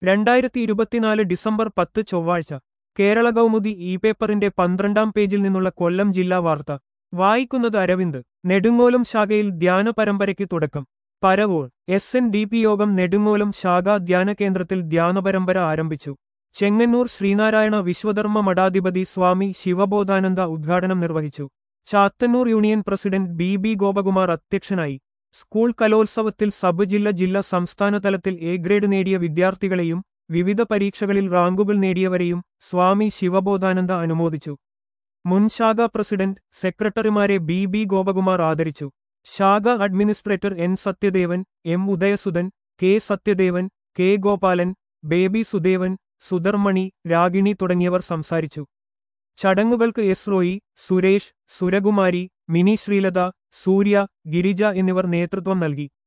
രണ്ടായിരത്തി ഇരുപത്തിനാല് ഡിസംബർ പത്ത് ചൊവ്വാഴ്ച കേരള കൗമുദി ഇ പേപ്പറിന്റെ പന്ത്രണ്ടാം പേജിൽ നിന്നുള്ള കൊല്ലം ജില്ലാ വാർത്ത വായിക്കുന്നത് അരവിന്ദ് നെടുങ്ങോലം ശാഖയിൽ ധ്യാന പരമ്പരയ്ക്ക് തുടക്കം Paravur S N D P യോഗം നെടുങ്ങോലം ശാഖാ ധ്യാന കേന്ദ്രത്തിൽ ധ്യാന പരമ്പര ആരംഭിച്ചു ചെങ്ങന്നൂർ ശ്രീനാരായണ വിശ്വധർമ്മ മഠാധിപതി സ്വാമി ശിവബോധാനന്ദ ഉദ്ഘാടനം നിർവഹിച്ചു Chathannoor union president B B Gopakumar അധ്യക്ഷനായി സ്കൂൾ കലോത്സവത്തിൽ സബ് ജില്ല ജില്ല സംസ്ഥാന തലത്തിൽ എ ഗ്രേഡ് നേടിയ വിദ്യാർത്ഥികളെയും വിവിധ പരീക്ഷകളിൽ റാങ്കുകൾ നേടിയവരെയും സ്വാമി ശിവബോധാനന്ദ അനുമോദിച്ചു മുൻ ശാഖ പ്രസിഡന്റ് സെക്രട്ടറിമാരെ ബി ബി ഗോപകുമാർ ആദരിച്ചു ശാഖ administrator N Sathyadevan M Udayasudhan K Sathyadevan K Gopalan Baby Sudevan Sudharmani Ragini തുടങ്ങിയവർ സംസാരിച്ചു ചടങ്ങുകൾക്ക് എസ് റോയി സുരേഷ് സുരകുമാരി മിനി ശ്രീലത സൂര്യ ഗിരിജ എന്നിവർ നേതൃത്വം നൽകി